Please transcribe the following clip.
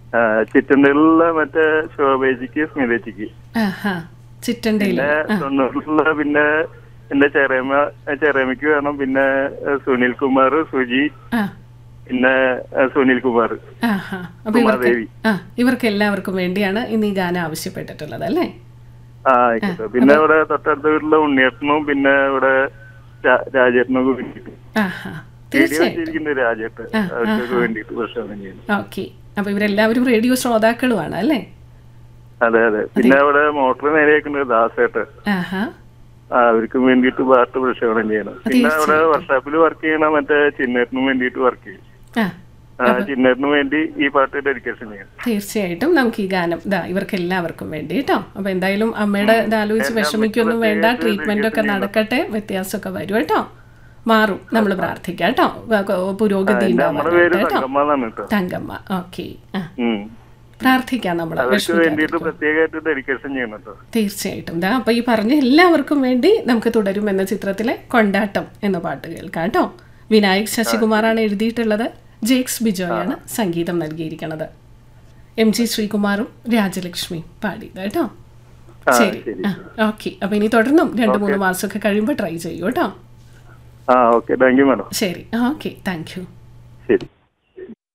ആ, ചിറ്റണ്ടയിലുള്ള മറ്റേ ശോഭേജിക്ക് സ്മിതേച്ചിക്ക് ആഹാ ചിറ്റണ്ടയിൽ പിന്നെ തൊണ്ണൂറിലുള്ള പിന്നെ എന്റെ ചെറിയമ്മ ചെറിയമ്മയ്ക്ക് വേണം പിന്നെ ഏഹ്, സുനിൽ കുമാർ സുജി ആ പിന്നെ ഏഹ്, സുനിൽ കുമാർ ആഹാ അപ്പൊ ഇവർക്ക് ഉമാദേവി. ആ ഇവർക്ക് എല്ലാവർക്കും വേണ്ടിയാണ് ഇന്ന് ഈ ഗാനം ആവശ്യപ്പെട്ടിട്ടുള്ളത് അല്ലേ ആ ആയിക്കോട്ടെ പിന്നെ ഇവിടെ തൊട്ടടുത്ത വീട്ടിലെ ഉണ്ണിയേട്ടനും പിന്നെ ഇവിടെ രാ- രാജേട്ടനും ഒക്കെ വേണ്ടിയിട്ട് ആഹാ വീഡിയോ തീർച്ചയായിട്ടും വെച്ചിരിക്കുന്നത് രാജേട്ടൻ ആ, അവർക്കൊക്കെ വേണ്ടിയിട്ട് ഭക്ഷണം ചെയ്യുന്നു ഓക്കെ അപ്പൊ ഇവരെല്ലാവരും റേഡിയോ ശ്രോതാക്കളുമാണ് അല്ലേ അതെ അതെ പിന്നെ അവിടെ മോട്ടർ നേരെയാക്കുന്നത് ദാസേട്ടൻ ആഹാ ആ അവർക്കും വേണ്ടിയിട്ട് പാട്ട് പ്രക്ഷേപണം ചെയ്യണം പിന്നെ അവിടെ വർക്ക്ഷോപ്പിൽ വർക്ക് ചെയ്യണ മറ്റേ ചിന്നേട്ടനും വേണ്ടിയിട്ട് വർക്ക് ചെയ്യും ആ ആ ചിന്നേട്ടനും വേണ്ടി ഈ പാട്ട് ഡെഡിക്കേഷൻ ചെയ്യണം തീർച്ചയായിട്ടും നമുക്ക് ഈ ഗാനം ഇതാ ഇവർക്ക് എല്ലാവർക്കും വേണ്ടി കേട്ടോ അപ്പൊ എന്തായാലും അമ്മയുടെ ഇത് ആലോചിച്ച് വിഷമിക്കൊന്നും വേണ്ട ട്രീറ്റ്മെന്റ് ഒക്കെ നടക്കട്ടെ വ്യത്യാസമൊക്കെ വരും കേട്ടോ മാറും നമ്മൾ പ്രാർത്ഥിക്കാം കേട്ടോ വ- ക- പുരോഗതി എന്റെ നമ്മുടെ പേര് ഉണ്ടാവാനായിട്ട് കേട്ടോ തങ്കമ്മ എന്നാണ് കേട്ടോ തങ്കമ്മ ഓക്കെ ആ ഉം. പ്രാർത്ഥിക്കാം നമ്മൾ അവർക്ക് വേണ്ടിയിട്ട് പ്രത്യേകമായിട്ട് ഡെഡിക്കേഷൻ ചെയ്യണം കേട്ടോ തീർച്ചയായിട്ടും ദാ അപ്പൊ ഈ പറഞ്ഞ എല്ലാവർക്കും വേണ്ടി നമുക്ക് തുടരും എന്ന ചിത്രത്തിലെ കൊണ്ടാട്ടം എന്ന പാട്ട് കേൾക്കാം കേട്ടോ വിനായക് ശശികുമാറാണ് എഴുതിയിട്ടുള്ളത് ജേക്സ് ബിജോയാണ് സംഗീതം നൽകിയിരിക്കുന്നത് എം ജി ശ്രീകുമാറും രാജലക്ഷ്മി പാടിയത് കേട്ടോ ആ ശരി ശരി ആ ഓക്കെ അപ്പൊ ഇനി തുടർന്നും രണ്ട് മൂന്ന് മാസമൊക്കെ കഴിയുമ്പോൾ ട്രൈ ചെയ്യൂ കേട്ടോ ആ ഓക്കെ താങ്ക് യു മാഡം ശരി ഓക്കെ താങ്ക് യു ശരി